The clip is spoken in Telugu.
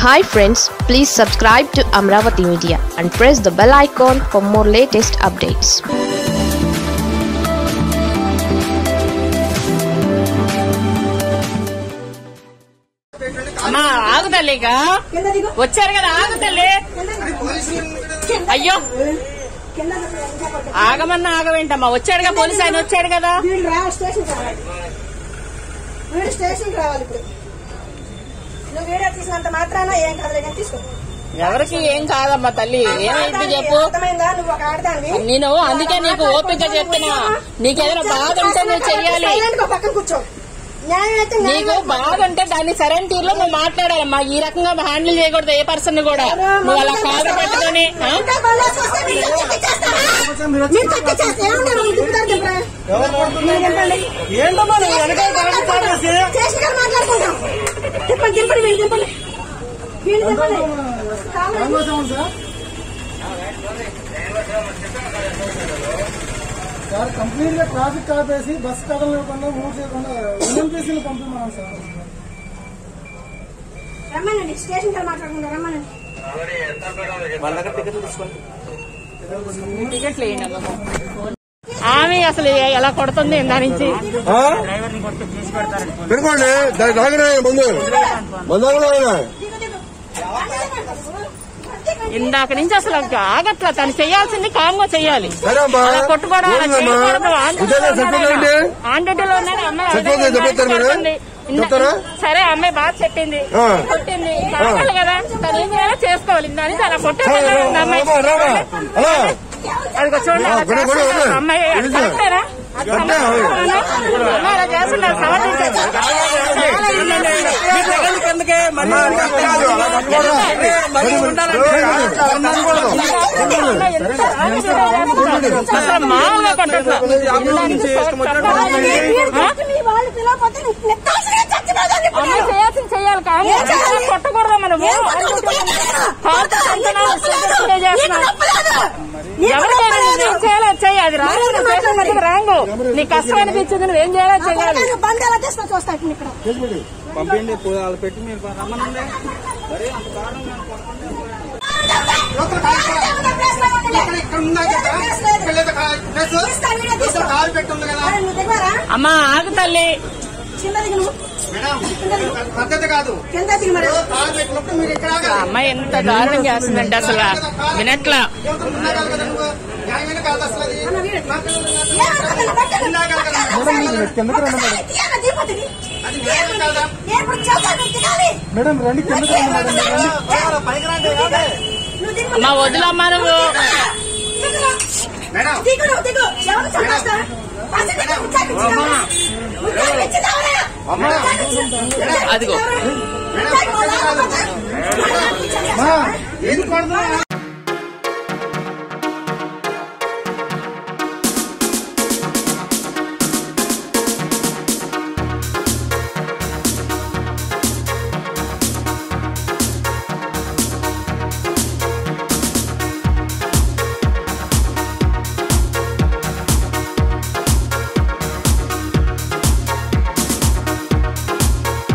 Hi friends please subscribe to Amaravati media and press the bell icon for more latest updates అమ్మా ఆగు తల్లిగా వచ్చారు కదా ఆగు తల్లి అయ్యో ఆగమన్నా ఆగవేంటమ్మా వచ్చాడుగా పోలీస్ ఆయన వచ్చాడు కదా వీళ్ళు రా స్టేషన్ రావాలి వీడు స్టేషన్ రావాలి ఇప్పుడు నువ్వు వీడియో తీసినంత మాత్రాన ఏం కాదులే కానీ తీసుకో ఎవరికి ఏం కాదమ్మా తల్లి ఏమైంది చెప్పు అర్థమైందా నువ్వు ఒక ఆడదానివి నేను అందుకే నీకు ఓపిక చెప్తున్నా నీకేదైనా బాధ ఉంటే నువ్వు చెయ్యాలి సైలెంట్ గా పక్కన కూర్చో న్యాయం అయితే న్యాయం నీకు బాధ ఉంటే దాన్ని సరైన తీరులో నువ్వు మాట్లాడాలమ్మా ఈ రకంగా హ్యాండిల్ చేయకూడదు ఏ పర్సన్ కూడా నువ్వు అలా కాలు పట్టుకొని ఆ? ఇంకా బందోబస్తు వస్తే మీరు తప్పించేస్తారా? మీరు తప్పించేస్తే ఏమన్నారు? మీరు దిగుతారు చెప్పరా? మీరు దింపండి. ఏంటమ్మా నువ్వు వెనకాల తాళం తాళేసి? స్టేషన్ గారు మాట్లాడుకుంటాం దింపండి దింపండి వీళ్ళు దింపండి వీళ్ళు దింపండి కావాలి. ఏమవుతాం సార్ సార్ కంప్లీట్ గా ట్రాఫిక్ ఆపేసి బస్ కదలకుండా మూవ్ చేయకుండా ఎన్ఎంపీసీలు పంపిమన్నాం సార్ రమ్మనండి స్టేషన్ గారు మాట్లాడుకుంటాం రమ్మనండి టికెట్లు వేయండి అమ్మా. ఆమె అసలు ఎలా కొడుతుంది దాని నుంచి పెట్టుకోండి దానికి తాగనే ముందు మందు దిగు దిగు అన్నీ దిగండి. దిగండి. ఇందాక నుంచి అసలు ఆగట్లా తను చేయాల్సింది కామ్గా చెయ్యాలి సరే అమ్మా అలా కొట్టుకోవడం అలా ఏంటమ్మా? చేయకూడదు. ఆన్ డ్యూటీలో ఇదేనా సర్టిఫికేట్ ఉన్నాడు ఏంటి? ఆయన. ఆన్ డ్యూటీలో ఉన్నాడు అమ్మాయి అదే సర్టిఫికేట్ విధంగా చెప్తారా మీరు? కొడుతుంది. ఇందా- చెప్తారా? సరే అమ్మాయి బాగా చెప్పింది ఆ. కొట్టింది కావాలి కదా తను ఏం చేయాలో చేసుకోవాలి దాని అలా సరే, కొట్టేది రామా, అమ్మాయి రామా, రామా. అలా అదిగో చూడండి అలా ఆ, కొడు, కొడు, చేస్తున్నారు. కొడు. అమ్మాయి అది తెలుసా? కరెక్టేనా? అది కరెక్టే, సమర్థించాలా? అమ్మాయి అలా చేస్తున్నారు సమర్థించాలి. చాలా ఇబ్బంది. అసలు మామూలుగా కొట్టట్లా. మీ వాళ్ళు పిలవకపోతే నువ్వు నెత్తాల్సిన చచ్చిపోతాను ఇప్పుడు. అమ్మాయి చేయాల్సింది చేయాలి కానీ ఏం చేయాలి? కొట్టకూడదు మనం ఏం కొట్టకూడదు? కొట్టకూడదు. కాదు, అంతనా కొట్టకూడదు. స్టే చేస్తున్నాం. నీకు నొప్పలేదు. నీకు ఎవరికైనా నొప్పలేదు. నువ్వేం చేయాలో చేయి అది రాంగ్ ఎవరికి నువ్వు చేసిన మాట్లాడాలి? మట్టుకు రాంగ్ నీకు కష్టం అనిపించింది నువ్వేం చేయాలో నా చేయాలి కొడుకు బంద్ ఎలా తీస్తా చూస్తా ఇప్పుడు ఇక్కడ పంపిండి వాళ్ళు పెట్టి మీరు రమ్మనండి కారు పెట్టుంది కదా నువ్వు దిగరా అమ్మా ఆగు తల్లి చిన్న దిగు నువ్వు మేడం కింద దిగు పద్ధతి కాదు కింద దిగు మరి కారు పెట్టినప్పుడు మీరు ఇక్కడ ఆ ఆగాలి. అమ్మాయి ఎంత దారుణం చేస్తుందంటే అసలు వినట్లా యువతలు ఉండాలి కదా నువ్వు న్యాయమైన కాదు అసలు అది అన్న వీడు. నాకు ఏమనుకుంటున్నా? పట్టు. ఉండాలి కదా కిందకి రండి తీయగా దీపతిని. అది న్యాయం కాదా ఎప్పుడు చేస్తావు నువ్వు దిగాలి మేడం రండి కిందకి రండి మేడం రండి పైకి రండి నువ్వు దిగు అమ్మా వదిలమ్మా నువ్వు దిగురా. మేడం దిగు నువ్వు దిగు ఎవరు చంపేస్తా పసి దిగు ఉచ్చాకి ఇచ్చినావా? ఉచ్చాకి ఇచ్చినావా? ఉచ్చాకి ఇచ్చినావా? అదిగో. ఉచ్చాకి వాళ్ళ ఆడపడ్డా? ఉచ్చాకి ఇచ్చినావా? ఎందుకు కొడుతున్నావు